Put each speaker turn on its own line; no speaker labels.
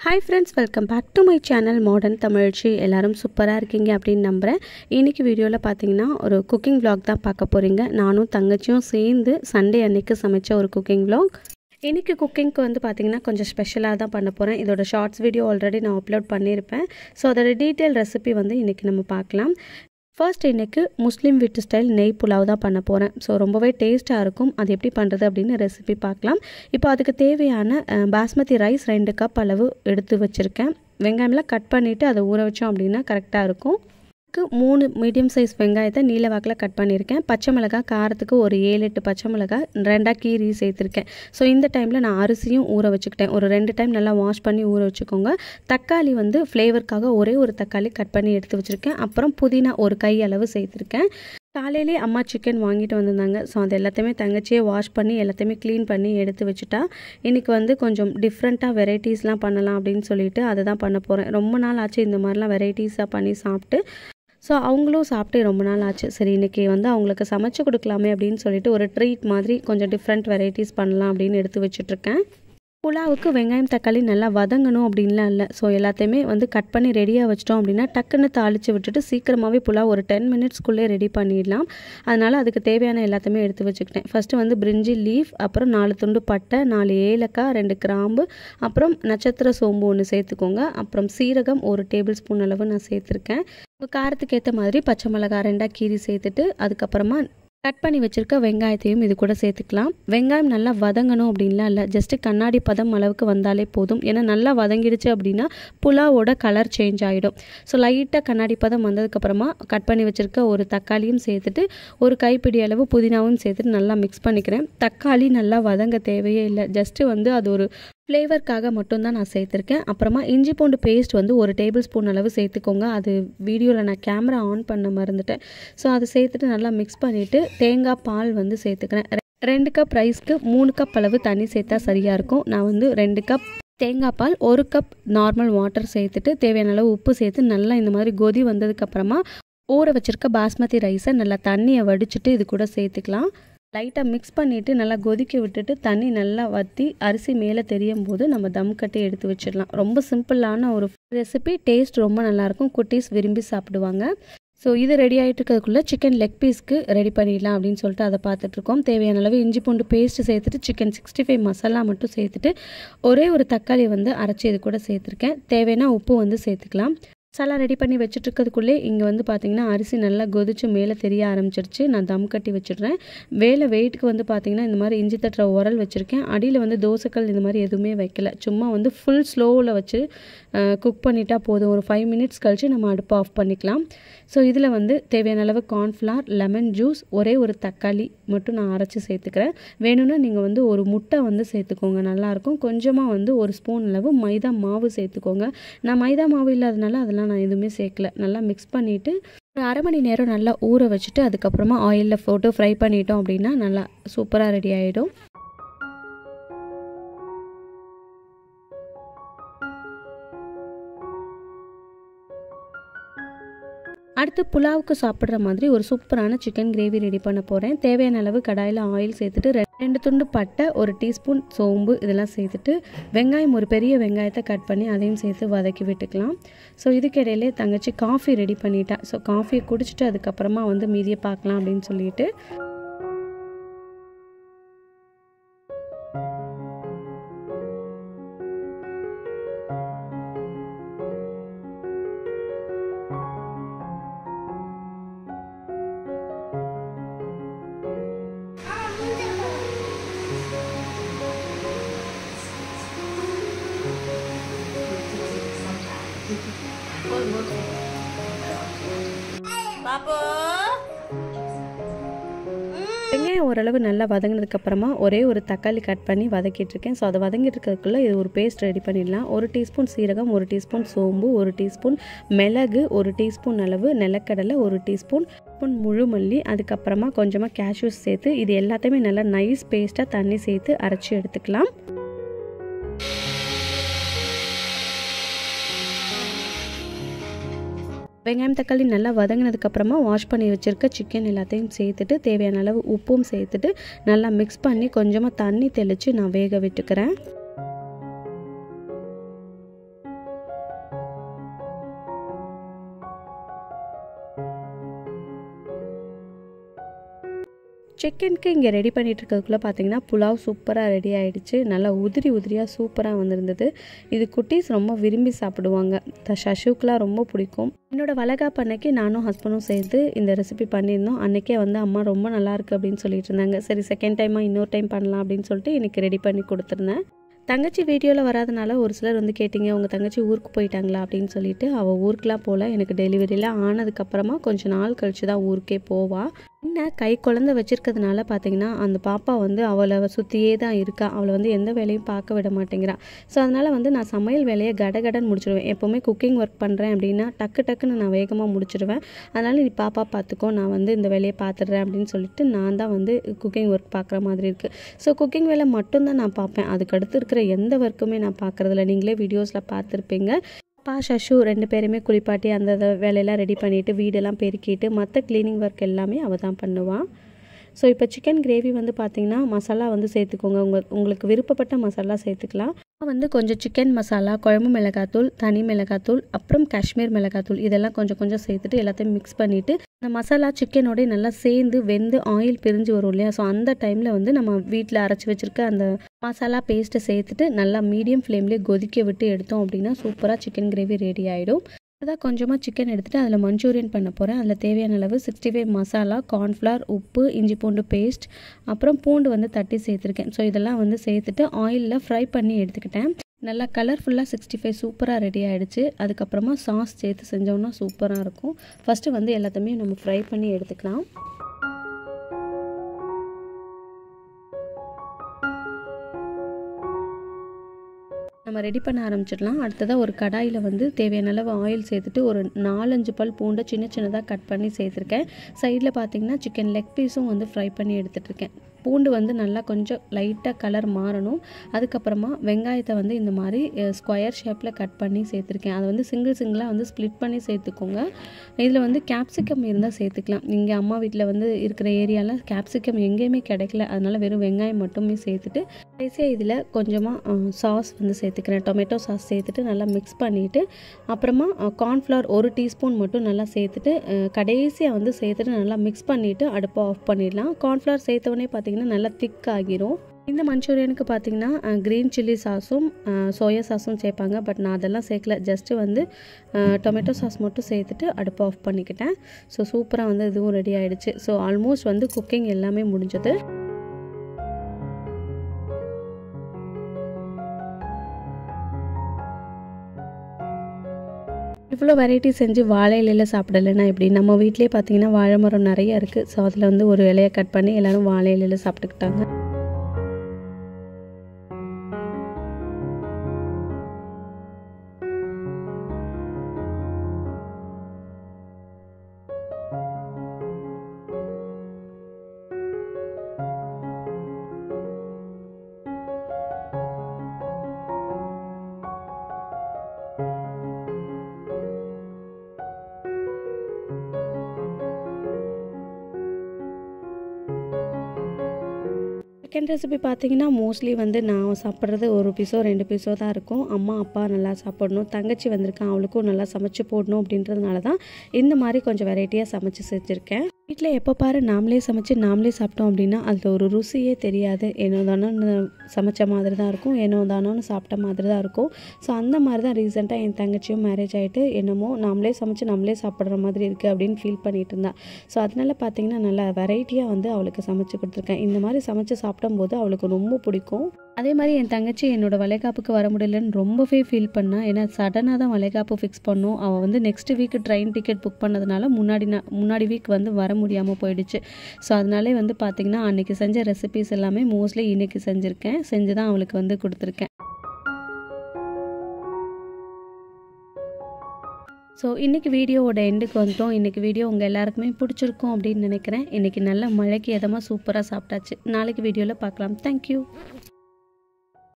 hi friends welcome back to my channel modern தமிழ்ச்சி எல்லாரும் சூப்பராக இருக்கீங்க அப்படின்னு நம்புகிறேன் இன்றைக்கி வீடியோவில் பார்த்தீங்கன்னா ஒரு குக்கிங் vlog தான் பார்க்க போகிறீங்க நானும் தங்கச்சியும் சேர்ந்து சண்டே அன்னைக்கு சமைச்ச ஒரு குக்கிங் vlog இன்றைக்கி குக்கிங்க்கு வந்து பார்த்திங்கன்னா கொஞ்சம் ஸ்பெஷலாக தான் பண்ண போகிறேன் இதோட ஷார்ட்ஸ் வீடியோ ஆல்ரெடி நான் அப்லோட் பண்ணியிருப்பேன் ஸோ அதோட டீட்டெயில் ரெசிபி வந்து இன்றைக்கி நம்ம பார்க்கலாம் ஃபர்ஸ்ட் இன்றைக்கு முஸ்லீம் வீட்டு ஸ்டைல் நெய் புலாவ் தான் பண்ண போகிறேன் ஸோ ரொம்பவே டேஸ்ட்டாக இருக்கும் அது எப்படி பண்ணுறது அப்படின்னு ரெசிபி பார்க்கலாம் இப்போ அதுக்கு தேவையான அஹ், பாஸ்மதி ரைஸ் ரெண்டு கப் அளவு எடுத்து வச்சுருக்கேன் வெங்காயம்லாம் கட் பண்ணிவிட்டு அதை ஊற வச்சோம் அப்படின்னா கரெக்டாக இருக்கும் அதுக்கு மூணு மீடியம் சைஸ் வெங்காயத்தை நீல வாக்கில் கட் பண்ணியிருக்கேன் பச்சை மிளகாய் காரத்துக்கு ஒரு ஏழு எட்டு பச்சை மிளகாய் ரெண்டாக கீரி சேர்த்துருக்கேன் ஸோ இந்த டைமில் நான் அரிசியும் ஊற வச்சுக்கிட்டேன் ஒரு ரெண்டு டைம் நல்லா வாஷ் பண்ணி ஊற வச்சுக்கோங்க தக்காளி வந்து ஃப்ளேவருக்காக ஒரே ஒரு தக்காளி கட் பண்ணி எடுத்து வச்சுருக்கேன் அப்புறம் புதினா ஒரு கை அளவு சேர்த்துருக்கேன் காலையிலே அம்மா சிக்கன் வாங்கிட்டு வந்திருந்தாங்க ஸோ அது எல்லாத்தையுமே தங்கச்சியே வாஷ் பண்ணி எல்லாத்தையுமே க்ளீன் பண்ணி எடுத்து வச்சுட்டா இன்றைக்கி வந்து கொஞ்சம் டிஃப்ரெண்ட்டாக வெரைட்டிஸ்லாம் பண்ணலாம் அப்படின்னு சொல்லிட்டு அதை தான் பண்ண போகிறேன் ரொம்ப நாள் ஆச்சு இந்த மாதிரிலாம் வெரைட்டிஸாக பண்ணி சாப்பிட்டு ஸோ அவங்களும் சாப்பிட்டு ரொம்ப நாள் ஆச்சு சரி இன்றைக்கி வந்து அவங்களுக்கு சமைச்சு கொடுக்கலாமே அப்படின்னு சொல்லிட்டு ஒரு ட்ரீட் மாதிரி கொஞ்சம் டிஃப்ரெண்ட் வெரைட்டிஸ் பண்ணலாம் அப்படின்னு எடுத்து வச்சுட்ருக்கேன் புலாவுக்கு வெங்காயம் தக்காளி நல்லா வதங்கணும் அப்படின்லாம் இல்லை ஸோ எல்லாத்தையுமே வந்து கட் பண்ணி ரெடியாக வச்சிட்டோம் அப்படின்னா டக்குன்னு தாளித்து விட்டுட்டு சீக்கிரமாகவே புலாவ் ஒரு டென் மினிட்ஸ்க்குள்ளே ரெடி பண்ணிடலாம் அதனால் அதுக்கு தேவையான எல்லாத்தையுமே எடுத்து வச்சுக்கிட்டேன் ஃபஸ்ட்டு வந்து பிரிஞ்சி லீஃப் அப்புறம் நாலு துண்டு பட்டை நாலு ஏலக்காய் ரெண்டு கிராம்பு அப்புறம் நட்சத்திர சோம்பு ஒன்று சேர்த்துக்கோங்க அப்புறம் சீரகம் ஒரு டேபிள் ஸ்பூன் அளவு நான் சேர்த்துருக்கேன் உங்கள் காரத்துக்கு ஏற்ற மாதிரி பச்சை மிளகாய் ரெண்டாக கீரி சேர்த்துட்டு அதுக்கப்புறமா கட் பண்ணி வச்சுருக்க வெங்காயத்தையும் இது கூட சேர்த்துக்கலாம் வெங்காயம் நல்லா வதங்கணும் அப்படின்லாம் இல்லை ஜஸ்ட்டு கண்ணாடி பதம் அளவுக்கு வந்தாலே போதும் ஏன்னா நல்லா வதங்கிடுச்சு அப்படின்னா புலாவோட கலர் சேஞ்ச் ஆகிடும் ஸோ லைட்டாக கண்ணாடி பதம் வந்ததுக்கப்புறமா கட் பண்ணி வச்சுருக்க ஒரு தக்காளியும் சேர்த்துட்டு ஒரு கைப்பிடி அளவு புதினாவும் சேர்த்துட்டு நல்லா மிக்ஸ் பண்ணிக்கிறேன் தக்காளி நல்லா வதங்க தேவையே இல்லை ஜஸ்ட்டு வந்து அது ஒரு ஃப்ளேவருக்காக மட்டும்தான் நான் சேர்த்துருக்கேன் அப்புறமா இஞ்சி பூண்டு பேஸ்ட் வந்து ஒரு டேபிள் ஸ்பூன் அளவு சேர்த்துக்கோங்க அது வீடியோவில் நான் கேமரா ஆன் பண்ண மறந்துட்டேன் ஸோ அதை சேர்த்துட்டு நல்லா மிக்ஸ் பண்ணிவிட்டு தேங்காய் பால் வந்து சேர்த்துக்கிறேன் ரெ- ரெண்டு கப் ரைஸ்க்கு மூணு கப் அளவு தண்ணி சேர்த்தா சரியாக இருக்கும் நான் வந்து ரெண்டு கப் தேங்காய் பால் ஒரு கப் நார்மல் வாட்டர் சேர்த்துட்டு தேவையான அளவு உப்பு சேர்த்து நல்லா இந்த மாதிரி கொதி வந்ததுக்கப்புறமா ஊற வச்சிருக்க பாஸ்மதி ரைஸை நல்லா தண்ணியை வடிச்சிட்டு இது கூட சேர்த்துக்கலாம் லைட்டாக மிக்ஸ் பண்ணிவிட்டு நல்லா கொதிக்க விட்டுட்டு தண்ணி நல்லா வற்றி அரிசி மேலே தெரியும் போது நம்ம தம் கட்டி எடுத்து வச்சிடலாம் ரொம்ப சிம்பிளான ஒரு ரெசிபி டேஸ்ட் ரொம்ப நல்லாயிருக்கும் குட்டீஸ் விரும்பி சாப்பிடுவாங்க ஸோ இது ரெடி ஆகிட்டு இருக்கிறதுக்குள்ளே சிக்கன் லெக் பீஸ்க்கு ரெடி பண்ணிடலாம் அப்படின்னு சொல்லிட்டு அதை பார்த்துட்ருக்கோம் தேவையான அளவு இஞ்சி பூண்டு பேஸ்ட்டு சேர்த்துட்டு சிக்கன் சிக்ஸ்டி ஃபைவ் மசாலா மட்டும் சேர்த்துட்டு ஒரே ஒரு தக்காளி வந்து அரைச்சி இது கூட சேர்த்துருக்கேன் தேவையான உப்பு வந்து சேர்த்துக்கலாம் மசாலா ரெடி பண்ணி வச்சுட்டு இருக்கிறதுக்குள்ளே இங்கே வந்து பார்த்தீங்கன்னா அரிசி நல்லா கொதிச்சு மேலே தெரிய ஆரம்பிச்சிருச்சு நான் தம் கட்டி வச்சிடுறேன் வேலை வெயிட்டுக்கு வந்து பார்த்தீங்கன்னா இந்த மாதிரி இஞ்சி தட்டுற உரல் வச்சுருக்கேன் அடியில் வந்து தோசைக்கல் இந்த மாதிரி எதுவுமே வைக்கல சும்மா வந்து ஃபுல் ஸ்லோவில் வச்சு குக் பண்ணிட்டா போதும் ஒரு ஃபைவ் மினிட்ஸ் கழிச்சு நம்ம அடுப்பை ஆஃப் பண்ணிக்கலாம் ஸோ இதில் வந்து தேவையான அளவு கார்ன்ஃப்ளவர் லெமன் ஜூஸ் ஒரே ஒரு தக்காளி மட்டும் நான் அரைச்சி சேர்த்துக்கிறேன் வேணும்னா நீங்கள் வந்து ஒரு முட்டை வந்து சேர்த்துக்கோங்க நல்லாயிருக்கும் கொஞ்சமாக வந்து ஒரு ஸ்பூன் அளவு மைதா மாவு சேர்த்துக்கோங்க நான் மைதா மாவு இல்லாதனால அதெல்லாம் நான் எதுவுமே சேர்க்கல நல்லா மிக்ஸ் பண்ணிவிட்டு ஒரு அரை மணி நேரம் நல்லா ஊற வச்சுட்டு அதுக்கப்புறமா ஆயிலில் போட்டு ஃப்ரை பண்ணிட்டோம் அப்படின்னா நல்லா சூப்பராக ரெடி ஆகிடும் அடுத்து புலாவுக்கு சாப்பிட்ற மாதிரி ஒரு சூப்பரான சிக்கன் கிரேவி ரெடி பண்ண போகிறேன் தேவையான அளவு கடாயில் ஆயில் சேர்த்துட்டு ரெ- ரெண்டு துண்டு பட்டை ஒரு டீஸ்பூன் சோம்பு இதெல்லாம் சேர்த்துட்டு வெங்காயம் ஒரு பெரிய வெங்காயத்தை கட் பண்ணி அதையும் சேர்த்து வதக்கி விட்டுக்கலாம் ஸோ இதுக்கிடையிலே தங்கச்சி காஃபி ரெடி பண்ணிட்டா ஸோ காஃபியை குடிச்சிட்டு அதுக்கப்புறமா வந்து மீதியை பார்க்கலாம் அப்படின்னு சொல்லிட்டு வெங்காயம் ஓரளவு நல்லா வதங்கினதுக்கப்புறமா ஒரே ஒரு தக்காளி கட் பண்ணி வதக்கிட்டு இருக்கேன் ஸோ அதை வதங்கிட்டு இருக்கிறதுக்குள்ளே இது ஒரு பேஸ்ட் ரெடி பண்ணிடலாம் ஒரு டீஸ்பூன் சீரகம் ஒரு டீஸ்பூன் சோம்பு ஒரு டீஸ்பூன் மிளகு ஒரு டீஸ்பூன் அளவு நிலக்கடலை ஒரு டீஸ்பூன் ஸ்பூன் முழு மல்லி அதுக்கப்புறமா கொஞ்சமாக கேஷ்யூஸ் சேர்த்து இது எல்லாத்தையுமே நல்லா நைஸ் பேஸ்ட்டாக தண்ணி சேர்த்து அரைச்சி எடுத்துக்கலாம் வெங்காயம் தக்காளி நல்லா வதங்கினதுக்கப்புறமா வாஷ் பண்ணி வச்சுருக்க சிக்கன் எல்லாத்தையும் சேர்த்துட்டு தேவையான அளவு உப்பும் சேர்த்துட்டு நல்லா மிக்ஸ் பண்ணி கொஞ்சமாக தண்ணி தெளித்து நான் வேக விட்டுக்கிறேன் சிக்கனுக்கு இங்கே ரெடி பண்ணிட்டு இருக்கிறதுக்குள்ளே பார்த்தீங்கன்னா புலாவ் சூப்பராக ரெடி ஆகிடுச்சு நல்லா உதிரி உதிரியாக சூப்பராக வந்திருந்தது இது குட்டீஸ் ரொம்ப விரும்பி சாப்பிடுவாங்க த ஷஷுக்கெலாம் ரொம்ப பிடிக்கும் என்னோடய வளகாப்பு அன்னைக்கு நானும் ஹஸ்பண்டும் சேர்ந்து இந்த ரெசிபி பண்ணியிருந்தோம் அன்றைக்கே வந்து அம்மா ரொம்ப நல்லா இருக்குது அப்படின்னு சொல்லிட்டு இருந்தாங்க சரி செகண்ட் டைமாக இன்னொரு டைம் பண்ணலாம் அப்படின்னு சொல்லிட்டு எனக்கு ரெடி பண்ணி கொடுத்துருந்தேன் தங்கச்சி வீடியோவில் வராதனால ஒரு சிலர் வந்து கேட்டிங்க உங்கள் தங்கச்சி ஊருக்கு போயிட்டாங்களா அப்படின்னு சொல்லிட்டு அவள் ஊருக்குலாம் போகல எனக்கு டெலிவரிலாம் ஆனதுக்கப்புறமா கொஞ்சம் நாள் கழிச்சு தான் ஊருக்கே போவா என்ன கை குழந்தை வச்சிருக்கிறதுனால பார்த்தீங்கன்னா அந்த பாப்பா வந்து அவளை சுற்றியே தான் இருக்கா அவளை வந்து எந்த வேலையும் பார்க்க விட மாட்டேங்கிறா ஸோ அதனால் வந்து நான் சமையல் வேலையை கடகடன் முடிச்சிடுவேன் எப்போவுமே குக்கிங் ஒர்க் பண்ணுறேன் அப்படின்னா டக்கு டக்குன்னு நான் வேகமாக முடிச்சிடுவேன் அதனால் நீ பாப்பா பார்த்துக்கோ நான் வந்து இந்த வேலையை பார்த்துடுறேன் அப்படின்னு சொல்லிட்டு நான் தான் வந்து குக்கிங் ஒர்க் பார்க்குற மாதிரி இருக்குது ஸோ குக்கிங் வேலை மட்டும்தான் நான் பார்ப்பேன் அதுக்கடுத்து இருக்கிற எந்த ஒர்க்குமே நான் பார்க்குறதில்ல நீங்களே வீடியோஸில் பார்த்துருப்பீங்க பா சஷு ரெண்டு பேருமே குளிப்பாட்டி அந்த இத வேலையெல்லாம் ரெடி பண்ணிவிட்டு வீடெல்லாம் பெருக்கிட்டு மற்ற க்ளீனிங் ஒர்க் எல்லாமே அவள் தான் பண்ணுவாள் ஸோ இப்போ சிக்கன் கிரேவி வந்து பார்த்திங்கன்னா மசாலா வந்து சேர்த்துக்கோங்க உங்கள் உங்களுக்கு விருப்பப்பட்ட மசாலா சேர்த்துக்கலாம் வந்து கொஞ்சம் சிக்கன் மசாலா குழம்பு மிளகாத்தூள் தனி மிளகாத்தூள் அப்புறம் காஷ்மீர் மிளகாத்தூள் இதெல்லாம் கொஞ்சம் கொஞ்சம் சேர்த்துட்டு எல்லாத்தையும் மிக்ஸ் பண்ணிவிட்டு இந்த மசாலா சிக்கனோடய நல்லா சேர்ந்து வெந்து ஆயில் பிரிஞ்சு வரும் இல்லையா ஸோ அந்த டைமில் வந்து நம்ம வீட்டில் அரைச்சி வச்சுருக்க அந்த மசாலா பேஸ்ட்டை சேர்த்துட்டு நல்லா மீடியம் ஃப்ளேம்லேயே கொதிக்க விட்டு எடுத்தோம் அப்படின்னா சூப்பராக சிக்கன் கிரேவி ரெடி ஆகிடும் அதான் கொஞ்சமாக சிக்கன் எடுத்துகிட்டு அதில் மஞ்சூரியன் பண்ண போகிறேன் அதில் தேவையான அளவு சிக்ஸ்டி ஃபைவ் மசாலா கார்ன்ஃப்ளவர் உப்பு இஞ்சி பூண்டு பேஸ்ட் அப்புறம் பூண்டு வந்து தட்டி சேர்த்துருக்கேன் ஸோ இதெல்லாம் வந்து சேர்த்துட்டு ஆயிலில் ஃப்ரை பண்ணி எடுத்துக்கிட்டேன் நல்லா கலர்ஃபுல்லாக சிக்ஸ்டி ஃபைவ் சூப்பராக ரெடி ஆகிடுச்சு அதுக்கப்புறமா சாஸ் சேர்த்து செஞ்சோம்னா சூப்பராக இருக்கும் ஃபஸ்ட்டு வந்து எல்லாத்தையுமே நம்ம ஃப்ரை பண்ணி எடுத்துக்கலாம் நம்ம ரெடி பண்ண ஆரம்பிச்சிடலாம் அடுத்ததாக ஒரு கடாயில் வந்து தேவையான அளவு ஆயில் சேர்த்துட்டு ஒரு நாலஞ்சு பல் பூண்டை சின்ன சின்னதாக கட் பண்ணி சேர்த்துருக்கேன் சைடில் பார்த்தீங்கன்னா சிக்கன் லெக் பீஸும் வந்து ஃப்ரை பண்ணி எடுத்துகிட்ருக்கேன் பூண்டு வந்து நல்லா கொஞ்சம் லைட்டாக கலர் மாறணும் அதுக்கப்புறமா வெங்காயத்தை வந்து இந்த மாதிரி ஸ்கொயர் ஷேப்பில் கட் பண்ணி சேர்த்துருக்கேன் அதை வந்து சிங்கிள் சிங்கிளாக வந்து ஸ்ப்ளிட் பண்ணி சேர்த்துக்கோங்க இதில் வந்து கேப்சிகம் இருந்தால் சேர்த்துக்கலாம் இங்கே அம்மா வீட்டில் வந்து இருக்கிற ஏரியாவில் கேப்சிகம் எங்கேயுமே கிடைக்கல அதனால் வெறும் வெங்காயம் மட்டுமே சேர்த்துட்டு கடைசியாக இதில் கொஞ்சமாக சாஸ் வந்து சேர்த்துக்கிறேன் டொமேட்டோ சாஸ் சேர்த்துட்டு நல்லா மிக்ஸ் பண்ணிவிட்டு அப்புறமா கார்ன்ஃப்ளவர் ஒரு டீஸ்பூன் மட்டும் நல்லா சேர்த்துட்டு கடைசியாக வந்து சேர்த்துட்டு நல்லா மிக்ஸ் பண்ணிவிட்டு அடுப்பை ஆஃப் பண்ணிடலாம் கார்ன்ஃப்ளவர் சேர்த்தவொடனே பார்த்திங்கன்னா நல்லா திக் ஆகிரும் இந்த மஞ்சூரியனுக்கு பார்த்தீங்கன்னா க்ரீன் சில்லி சாஸும் சோயா சாஸும் சேர்ப்பாங்க பட் நான் அதெல்லாம் சேர்க்கல ஜஸ்ட்டு வந்து டொமேட்டோ சாஸ் மட்டும் சேர்த்துட்டு அடுப்பை ஆஃப் பண்ணிக்கிட்டேன் ஸோ சூப்பராக வந்து இதுவும் ரெடி ஆகிடுச்சு ஸோ ஆல்மோஸ்ட் வந்து குக்கிங் எல்லாமே முடிஞ்சது இவ்வளோ வெரைட்டி செஞ்சு வாழை இலையில் சாப்பிடலைன்னா எப்படி நம்ம வீட்லேயே பார்த்தீங்கன்னா வாழை மரம் நிறைய இருக்குது ஸோ அதில் வந்து ஒரு இலையை கட் பண்ணி எல்லோரும் வாழை இலையில் சாப்பிட்டுக்கிட்டாங்க சிக்கன் ரெசிபி பார்த்தீங்கன்னா மோஸ்ட்லி வந்து நான் சாப்பிட்றது ஒரு பீஸோ ரெண்டு பீஸோ தான் இருக்கும் அம்மா அப்பா நல்லா சாப்பிடணும் தங்கச்சி வந்திருக்கான் அவளுக்கும் நல்லா சமைச்சு போடணும் அப்படின்றதுனால தான் இந்த மாதிரி கொஞ்சம் வெரைட்டியாக சமைச்சு செஞ்சுருக்கேன் வீட்டில் எப்போ பாரு நாமளே சமைச்சு நாமளே சாப்பிட்டோம் அப்படின்னா அதில் ஒரு ருசியே தெரியாது ஏனோ தானோன்னு சமைச்ச மாதிரி தான் இருக்கும் ஏனோ தானோன்னு சாப்பிட்ட மாதிரி தான் இருக்கும் ஸோ அந்த மாதிரி தான் ரீசெண்டாக என் தங்கச்சியும் மேரேஜ் ஆகிட்டு என்னமோ நாமளே சமைச்சு நம்மளே சாப்பிட்ற மாதிரி இருக்குது அப்படின்னு ஃபீல் பண்ணிட்டு இருந்தா ஸோ அதனால பார்த்தீங்கன்னா நல்லா வெரைட்டியாக வந்து அவளுக்கு சமைச்சு கொடுத்துருக்கேன் இந்த மாதிரி சமைச்சு சாப்பிடும்போது அவளுக்கு ரொம்ப பிடிக்கும் அதே மாதிரி என் தங்கச்சி என்னோட வளைகாப்புக்கு வர முடியலன்னு ரொம்பவே ஃபீல் பண்ணா ஏன்னா சடனாக தான் வளைகாப்பு ஃபிக்ஸ் பண்ணோம் அவள் வந்து next week train ticket book பண்ணதுனால முன்னாடி நா- முன்னாடி வீக் வந்து வர முடியாமல் போயிடுச்சு ஸோ அதனாலே வந்து பார்த்திங்கன்னா அன்றைக்கி செஞ்ச ரெசிபிஸ் எல்லாமே மோஸ்ட்லி இன்னைக்கு செஞ்சுருக்கேன் செஞ்சு தான் அவளுக்கு வந்து கொடுத்துருக்கேன் ஸோ இன்றைக்கி வீடியோவோட எண்டுக்கு வந்துட்டோம் இன்றைக்கி வீடியோ உங்கள் எல்லாருக்குமே பிடிச்சிருக்கும் அப்படின்னு நினைக்கிறேன் இன்றைக்கி நல்ல மழைக்கு எதமாக சூப்பராக சாப்பிட்டாச்சு நாளைக்கு வீடியோவில் பார்க்கலாம் தேங்க்யூ